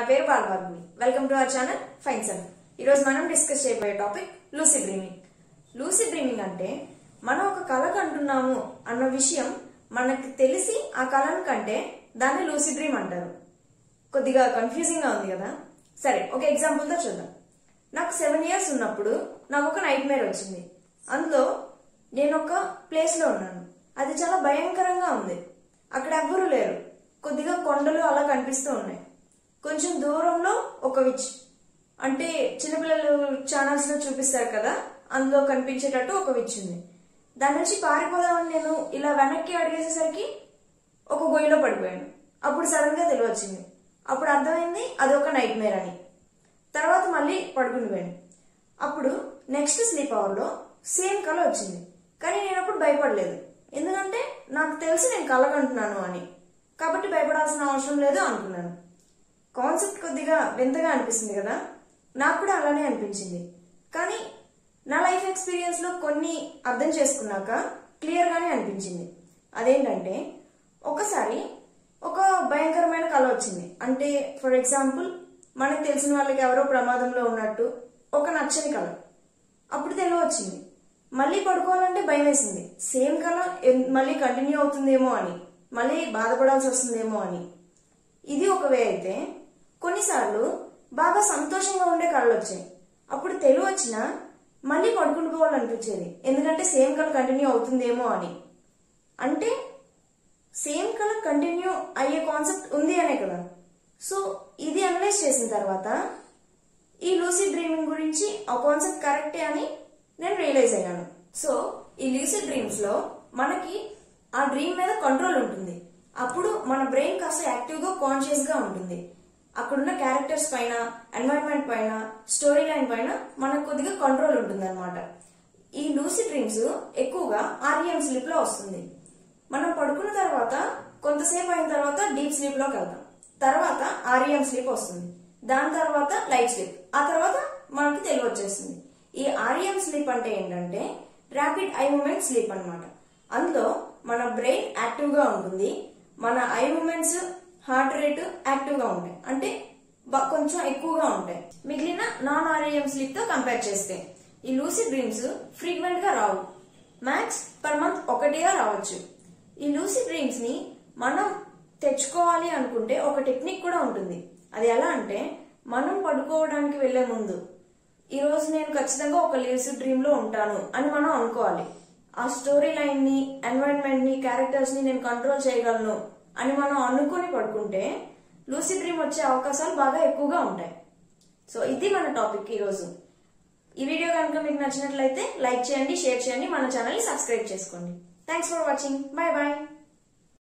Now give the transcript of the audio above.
నా పేరు Balabhargavi welcome to our channel fine sun ఈరోజు మనం డిస్కస్ చేయబోయే topic lucid dreaming lucid dreaming అంటే మనం ఒక కళ కంటున్నాము అన్న విషయం మనకు తెలిసి ఆ కళను కంటే దాన్ని లూసీ డ్రీమ్ అంటారు కొద్దిగా కన్ఫ్యూజింగ్ గా ఉంది కదా సరే ఒక ఎగ్జాంపుల్ తో చూద్దాం నాకు సెవెన్ ఇయర్స్ ఉన్నప్పుడు నాకు ఒక నైట్ మేర్ వచ్చింది అందులో నేను ఒక ప్లేస్ లో ఉన్నాను అది చాలా భయంకరంగా ఉంది అక్కడ ఎవ్వరూ లేరు కొద్దిగా కొండలు అలా కనిపిస్తూ ఉన్నాయి కొంచెం దూరంలో ఒక విచ్ అంటే చిన్నపిల్లలు ఛానల్స్ లో చూపిస్తారు కదా అందులో కనిపించేటట్టు ఒక విచ్ ఉంది దాని నుంచి పారిపోదామని నేను ఇలా వెనక్కి అడిగేసేసరికి ఒక గొయ్యిలో పడిపోయాను అప్పుడు సడన్ గా తెలివచ్చింది అప్పుడు అర్థమైంది అది ఒక నైట్ మేర్ అని తర్వాత మళ్ళీ పడుకుని పోయాను అప్పుడు నెక్స్ట్ స్లీప్ అవర్ లో సేమ్ కళ వచ్చింది కానీ నేను అప్పుడు భయపడలేదు ఎందుకంటే నాకు తెలిసి నేను కలగంటున్నాను అని కాబట్టి భయపడాల్సిన అవసరం లేదు అనుకున్నాను కాన్సెప్ట్ కొద్దిగా వింతగా అనిపిస్తుంది కదా నాకు కూడా అలానే అనిపించింది కానీ నా లైఫ్ ఎక్స్పీరియన్స్ లో కొన్ని అర్థం చేసుకున్నాక క్లియర్ గానే అనిపించింది అదేంటంటే ఒకసారి ఒక భయంకరమైన కళ వచ్చింది అంటే ఫర్ ఎగ్జాంపుల్ మనకు తెలిసిన వాళ్ళకి ఎవరో ప్రమాదంలో ఉన్నట్టు ఒక నచ్చని కళ అప్పుడు తెలివి వచ్చింది మళ్ళీ పడుకోవాలంటే భయం వేసింది సేమ్ కళ ఎన్- మళ్ళీ కంటిన్యూ అవుతుందేమో అని మళ్ళీ బాధపడాల్సి వస్తుందేమో అని ఇది ఒక వే అయితే కొన్నిసార్లు బాగా సంతోషంగా ఉండే కళలు వచ్చాయి అప్పుడు తెలివి వచ్చినా మళ్ళీ పడుకుని పోవాలనిపించేది ఎందుకంటే సేమ్ కళ కంటిన్యూ అవుతుందేమో అని అంటే సేమ్ కళ కంటిన్యూ అయ్యే కాన్సెప్ట్ ఉంది అనే కదా సో ఇది అనలైజ్ చేసిన తర్వాత ఈ లూసీ డ్రీమింగ్ గురించి ఆ కాన్సెప్ట్ కరెక్టే అని నేను రియలైజ్ అయ్యాను సో ఈ లూసీ డ్రీమ్స్ లో మనకి ఆ డ్రీమ్ మీద కంట్రోల్ ఉంటుంది అప్పుడు మన బ్రెయిన్ కాస్త యాక్టివ్ గా కాన్షియస్ గా ఉంటుంది అక్కడున్న క్యారెక్టర్స్ పైన ఎన్వైరన్మెంట్ పైన స్టోరీ లైన్ పైన మనకు కొద్దిగా కంట్రోల్ ఉంటుంది అనమాట ఈ లూసీ డ్రీమ్స్ ఎక్కువగా ఆర్ఎం స్లీప్ లో వస్తుంది మనం పడుకున్న తర్వాత కొంతసేపు అయిన తర్వాత డీప్ స్లీప్ లోకి వెళ్తాం తర్వాత ఆర్ఎం స్లీప్ వస్తుంది దాని తర్వాత లైట్ స్లీప్ ఆ తర్వాత మనకి తెలివి వచ్చేస్తుంది ఈ ఆర్ఎం స్లీప్ అంటే ఏంటంటే ర్యాపిడ్ ఐ మూమెంట్ స్లీప్ అన్నమాట అందులో మన బ్రెయిన్ యాక్టివ్ గా ఉంటుంది మన eye movements heart rate active గా ఉంటాయి అంటే బ- కొంచెం ఎక్కువగా ఉంటాయి మిగిలిన నాన్ ఆర్ఎం స్లీప్ తో కంపేర్ చేస్తే ఈ లూసీ డ్రీమ్స్ ఫ్రీక్వెంట్ గా రావు మ్యాక్స్ పర్ మంత్ ఒకటిగా రావచ్చు ఈ లూసీ డ్రీమ్స్ ని మనం తెచ్చుకోవాలి అనుకుంటే ఒక టెక్నిక్ కూడా ఉంటుంది అది ఎలా అంటే మనం పడుకోవడానికి వెళ్లే ముందు ఈ రోజు నేను ఖచ్చితంగా ఒక లూసీ డ్రీమ్ లో ఉంటాను అని మనం అనుకోవాలి ఆ స్టోరీ లైన్ ని ఎన్వైరన్మెంట్ ని క్యారెక్టర్స్ ని నేను కంట్రోల్ చేయగలను అని మనం అనుకుని పడుకుంటే లూసీ డ్రీమ్ వచ్చే అవకాశాలు బాగా ఎక్కువగా ఉంటాయి సో ఇది మన టాపిక్ ఈ రోజు ఈ వీడియో కనుక మీకు నచ్చినట్లయితే లైక్ చేయండి షేర్ చేయండి మన ఛానల్ ని సబ్స్క్రైబ్ చేసుకోండి thanks for watching bye bye